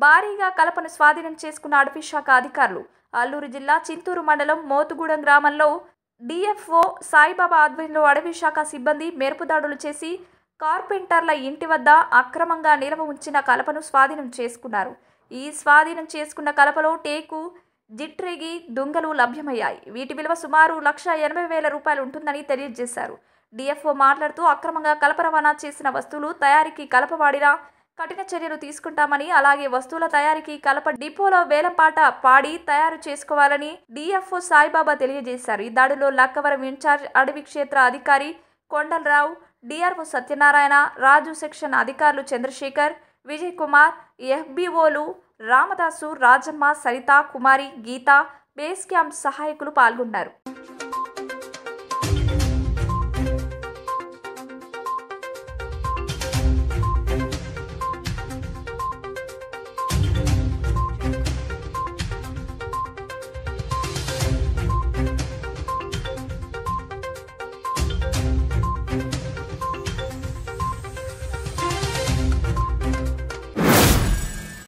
భారీగా కలపను స్వాధీనం చేసుకున్న అటవీ శాఖ అధికారులు అల్లూరు జిల్లా చింతూరు మండలం మోతుగూడెం గ్రామంలో డిఎఫ్ఓ సాయిబాబా ఆధ్వర్యంలో అటవీ శాఖ సిబ్బంది మెరుపు దాడులు చేసి కార్పెంటర్ల ఇంటి వద్ద అక్రమంగా నిల్వ ఉంచిన కలపను స్వాధీనం చేసుకున్నారు ఈ స్వాధీనం చేసుకున్న కలపలో టేకు జిట్రేగి దుంగలు లభ్యమయ్యాయి వీటి విలువ సుమారు లక్ష ఎనభై వేల రూపాయలు ఉంటుందని తెలియజేశారు డిఎఫ్ఓ మాట్లాడుతూ అక్రమంగా కలప రవాణా చేసిన వస్తువులు తయారీకి కలప వాడినా కఠిన చర్యలు తీసుకుంటామని అలాగే వస్తువుల తయారీకి కలప డిపోలో వేలంపాట పాడి తయారు చేసుకోవాలని డిఎఫ్ఓ సాయిబాబా తెలియజేశారు ఈ దాడిలో లక్కవరం ఇన్ఛార్జ్ అడవి క్షేత్ర అధికారి కొండలరావు డిఆర్ఓ సత్యనారాయణ రాజు సెక్షన్ అధికారులు చంద్రశేఖర్ విజయ్ కుమార్ ఎఫ్బిఓలు రామదాసు రాజమ్మ సరిత కుమారి గీత బేస్ క్యాంప్ సహాయకులు పాల్గొన్నారు